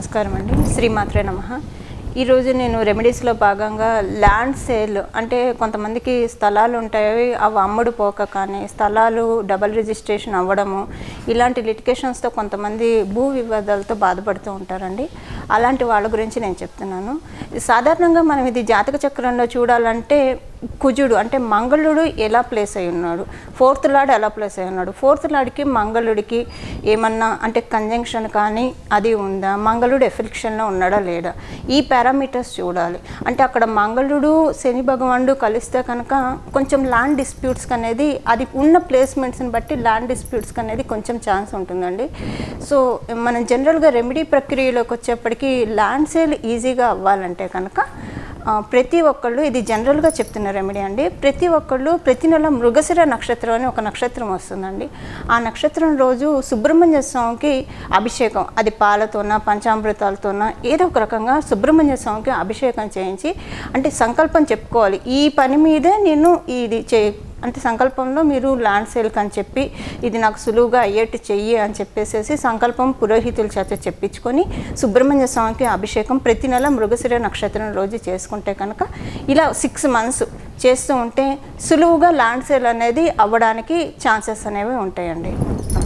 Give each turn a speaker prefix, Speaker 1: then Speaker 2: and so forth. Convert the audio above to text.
Speaker 1: నమస్కారం అండి శ్రీమాత్రే నమ ఈరోజు నేను రెమెడీస్లో భాగంగా ల్యాండ్ సేల్ అంటే కొంతమందికి స్థలాలు ఉంటాయి అవి అమ్ముడు పోక కానీ స్థలాలు డబల్ రిజిస్ట్రేషన్ అవ్వడము ఇలాంటి లిటికేషన్స్తో కొంతమంది భూ వివాదాలతో బాధపడుతూ ఉంటారండి అలాంటి వాళ్ళ గురించి నేను చెప్తున్నాను సాధారణంగా మనం ఇది జాతక చక్రంలో చూడాలంటే కుజుడు అంటే మంగళుడు ఎలా ప్లేస్ అయి ఉన్నాడు ఫోర్త్ లార్డ్ ఎలా ప్లేస్ అయి ఉన్నాడు ఫోర్త్ లార్డ్కి మంగళుడికి ఏమన్నా అంటే కంజంక్షన్ కానీ అది ఉందా మంగళుడు ఎఫెక్షన్లో ఉన్నాడా లేడా ఈ పారామీటర్స్ చూడాలి అంటే అక్కడ మంగళుడు శని భగవానుడు కలిస్తే కనుక కొంచెం ల్యాండ్ డిస్ప్యూట్స్ అనేది అది ఉన్న ప్లేస్మెంట్స్ని బట్టి ల్యాండ్ డిస్ప్యూట్స్ అనేది కొంచెం ఛాన్స్ ఉంటుందండి సో మనం జనరల్గా రెమెడీ ప్రక్రియలోకి వచ్చేప్పటికి ల్యాండ్ సేల్ ఈజీగా అవ్వాలంటే కనుక ఆ, ప్రతి ఒక్కళ్ళు ఇది జనరల్గా చెప్తున్న రెమెడీ అండి ప్రతి ఒక్కళ్ళు ప్రతి నెల మృగశిర నక్షత్రం అని ఒక నక్షత్రం వస్తుందండి ఆ నక్షత్రం రోజు సుబ్రహ్మణ్య స్వామికి అభిషేకం అది పాలతోన పంచామృతాలతోన ఏదో ఒక రకంగా సుబ్రహ్మణ్య స్వామికి అభిషేకం చేయించి అంటే సంకల్పం చెప్పుకోవాలి ఈ పని మీదే నేను ఇది చే అంటే సంకల్పంలో మీరు ల్యాండ్ సేల్కి అని చెప్పి ఇది నాకు సులువుగా అయ్యేట్టు చెయ్యి అని చెప్పేసేసి సంకల్పం పురోహితుల చేత చెప్పించుకొని సుబ్రహ్మణ్య స్వామికి అభిషేకం ప్రతి నెల మృగశిర నక్షత్రం రోజు చేసుకుంటే కనుక ఇలా సిక్స్ మంత్స్ చేస్తూ ఉంటే సులువుగా ల్యాండ్ సేల్ అనేది అవ్వడానికి ఛాన్సెస్ అనేవి ఉంటాయండి